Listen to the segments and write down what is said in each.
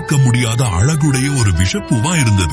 பார்க்க முடியாத அழகுடைய ஒரு விஷப்பூவா இருந்தது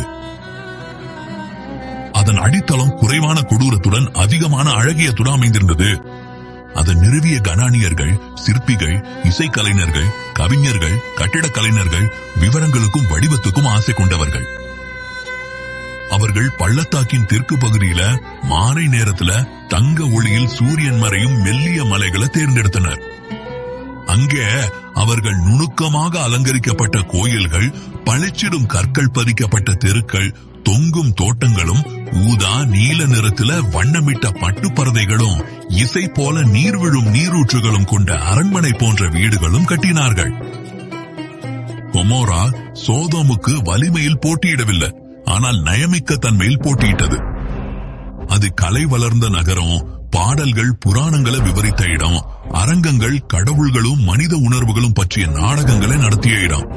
அதன் அடித்தளம் குறைவான கொடூரத்துடன் அதிகமான அழகியத்துடன் அமைந்திருந்தது அதை நிறுவிய கணானியர்கள் சிற்பிகள் இசைக்கலைஞர்கள் கவிஞர்கள் கட்டிடக் கலைஞர்கள் விவரங்களுக்கும் வடிவத்துக்கும் ஆசை கொண்டவர்கள் அவர்கள் பள்ளத்தாக்கின் தெற்கு பகுதியில மாலை நேரத்துல தங்க ஒளியில் சூரியன் மறையும் மெல்லிய மலைகளை தேர்ந்தெடுத்தனர் அங்கே அவர்கள் நுணுக்கமாக அலங்கரிக்கப்பட்ட கோயில்கள் பளிச்சிடும் கற்கள் பதிக்கப்பட்ட தெருக்கள் தொங்கும் தோட்டங்களும் ஊதா நீல நிறத்துல வண்ணமிட்ட பட்டுப்பரதைகளும் இசை போல நீர் விழும் நீரூற்றுகளும் கொண்ட அரண்மனை போன்ற வீடுகளும் கட்டினார்கள் கொமோரா சோதோமுக்கு வலிமையில் போட்டியிடவில்லை ஆனால் நயமிக்க தன்மையில் போட்டியிட்டது அது கலை வளர்ந்த நகரம் பாடல்கள் புராணங்களை விவரித்த இடம் அரங்கங்கள் கடவுள்களும் மனித உணர்வுகளும் பற்றிய நாடகங்களை நடத்திய இடம்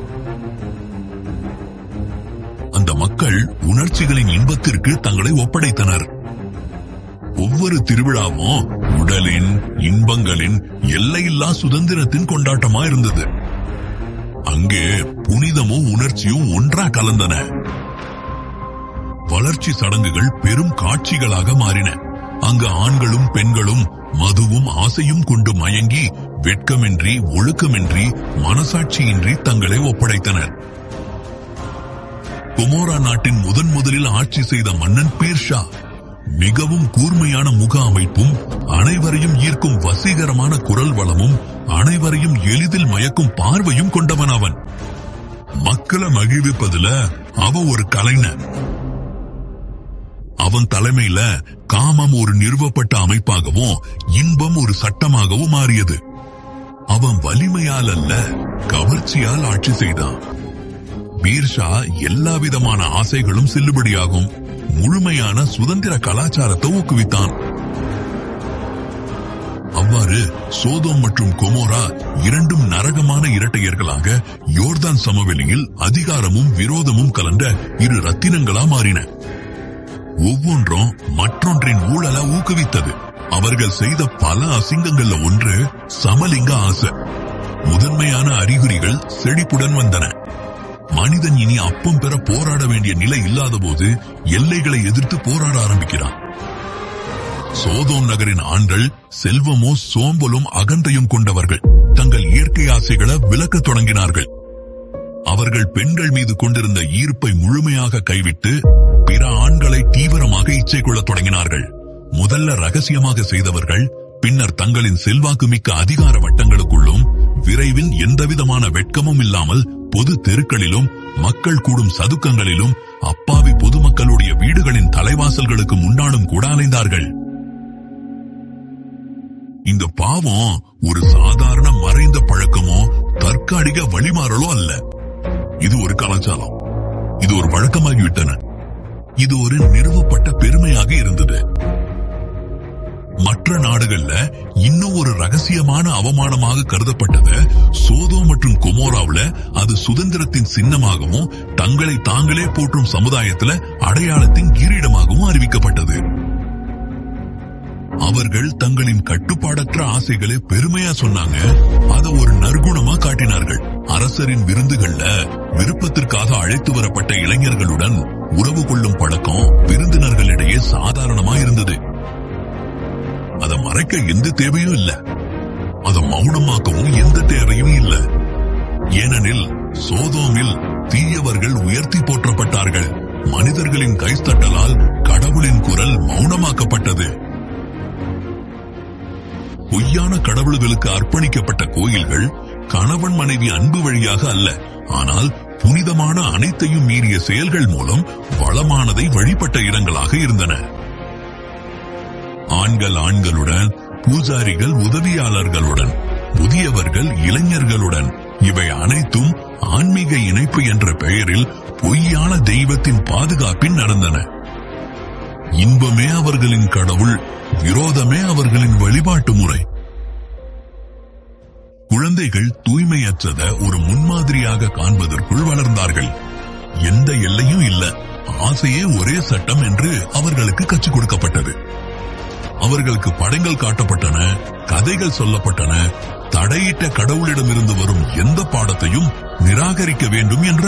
அந்த மக்கள் உணர்ச்சிகளின் இன்பத்திற்கு தங்களை ஒப்படைத்தனர் ஒவ்வொரு திருவிழாவும் உடலின் இன்பங்களின் எல்லையில்லா சுதந்திரத்தின் கொண்டாட்டமா இருந்தது அங்கே புனிதமும் உணர்ச்சியும் ஒன்றா கலந்தன வளர்ச்சி சடங்குகள் பெரும் காட்சிகளாக மாறின அங்கு ஆண்களும் பெண்களும் மதுவும் ஆசையும் கொண்டு மயங்கி வெட்கமின்றி ஒழுக்கமின்றி மனசாட்சியின்றி தங்களை ஒப்படைத்தனர் குமோரா நாட்டின் முதன் முதலில் ஆட்சி செய்த மன்னன் பீர்ஷா மிகவும் கூர்மையான முக அமைப்பும் அனைவரையும் ஈர்க்கும் வசீகரமான குரல் வளமும் அனைவரையும் எளிதில் மயக்கும் பார்வையும் கொண்டவன் அவன் மக்களை மகிழ்விப்பதுல அவ ஒரு கலைஞர் அவன் தலைமையில காமம் ஒரு நிறுவப்பட்ட அமைப்பாகவும் இன்பம் ஒரு சட்டமாகவும் மாறியது அவன் வலிமையால் அல்ல கவர்ச்சியால் ஆட்சி செய்தான் பீர்ஷா எல்லா விதமான ஆசைகளும் செல்லுபடியாகும் முழுமையான சுதந்திர கலாச்சாரத்தை ஊக்குவித்தான் அவ்வாறு சோதோம் மற்றும் கொமோரா இரண்டும் நரகமான இரட்டையர்களாக யோர்தான் சமவெளியில் அதிகாரமும் விரோதமும் கலந்த இரு ரத்தினங்களா மாறின ஒவ்வொன்றும் மற்றொன்றின் ஊழலை ஊக்குவித்தது அவர்கள் செய்த பல அசிங்கங்கள்ல ஒன்று சமலிங்க ஆசை முதன்மையான அறிகுறிகள் செழிப்புடன் வந்தன மனிதன் இனி அப்பம் பெற போராட வேண்டிய நிலை இல்லாத போது எல்லைகளை எதிர்த்து போராட ஆரம்பிக்கிறான் சோதோம் நகரின் ஆண்கள் செல்வமோ சோம்பலும் அகந்தையும் கொண்டவர்கள் தங்கள் இயற்கை ஆசைகளை விலக்கத் தொடங்கினார்கள் அவர்கள் பெண்கள் மீது கொண்டிருந்த ஈர்ப்பை முழுமையாக கைவிட்டு பிற ஆண்களை தீவிரமாக இச்சை கொள்ளத் தொடங்கினார்கள் முதல்ல ரகசியமாக செய்தவர்கள் பின்னர் தங்களின் செல்வாக்கு மிக்க அதிகார வட்டங்களுக்குள்ளும் விரைவில் எந்தவிதமான வெட்கமும் இல்லாமல் பொது தெருக்களிலும் மக்கள் கூடும் சதுக்கங்களிலும் அப்பாவி பொதுமக்களுடைய வீடுகளின் தலைவாசல்களுக்கு முன்னாலும் கூட அலைந்தார்கள் இந்த பாவம் ஒரு சாதாரண மறைந்த பழக்கமோ தற்காலிக வழிமாறலோ அல்ல இது ஒரு கலாச்சாரம் இது ஒரு வழக்கமாகிவிட்டன இது ஒரு நிறுவப்பட்ட பெருமையாக இருந்தது மற்ற நாடுகள்ல இன்னும் ஒரு ரகசியமான அவமானமாக கருதப்பட்டது சோதோ மற்றும் குமோராவுல அது சுதந்திரத்தின் சின்னமாகவும் தங்களை தாங்களே போற்றும் சமுதாயத்துல அடையாளத்தின் கிரீடமாகவும் அறிவிக்கப்பட்டது அவர்கள் தங்களின் கட்டுப்பாடற்ற ஆசைகளை பெருமையா சொன்னாங்க அத ஒரு நற்குணமா காட்டினார்கள் அரசரின் விருந்துகள்ல விருப்பத்திற்காக அழைத்து வரப்பட்ட இளைஞர்களுடன் உறவு கொள்ளும் பழக்கம் விருந்தினர்களிடையே சாதாரணமா இருந்தது அதை மறைக்க எந்த தேவையும் இல்ல அதை மௌனமாக்கவும் எந்த தேவையும் இல்ல ஏனெனில் சோதோமில் தீயவர்கள் உயர்த்தி போற்றப்பட்டார்கள் மனிதர்களின் கைத்தட்டலால் கடவுளின் குரல் மௌனமாக்கப்பட்டது பொய்யான கடவுள்களுக்கு அர்ப்பணிக்கப்பட்ட கோயில்கள் கணவன் மனைவி அன்பு வழியாக அல்ல ஆனால் புனிதமான அனைத்தையும் மீறிய செயல்கள் மூலம் வளமானதை வழிபட்ட இடங்களாக இருந்தன ஆண்கள் ஆண்களுடன் பூஜாரிகள் உதவியாளர்களுடன் முதியவர்கள் இளைஞர்களுடன் இவை அனைத்தும் ஆன்மீக இணைப்பு என்ற பெயரில் பொய்யான தெய்வத்தின் பாதுகாப்பில் நடந்தன இன்பமே அவர்களின் கடவுள் விரோதமே அவர்களின் வழிபாட்டு முறை குழந்தைகள் தூய்மையற்றத ஒரு முன்மாதிரியாக காண்பதற்குள் வளர்ந்தார்கள் எந்த எல்லையும் இல்ல ஆசையே ஒரே சட்டம் என்று அவர்களுக்கு கற்றுக் கொடுக்கப்பட்டது அவர்களுக்கு படங்கள் காட்டப்பட்டன கதைகள் சொல்லப்பட்டன தடையிட்ட கடவுளிடமிருந்து வரும் எந்த பாடத்தையும் நிராகரிக்க வேண்டும் என்று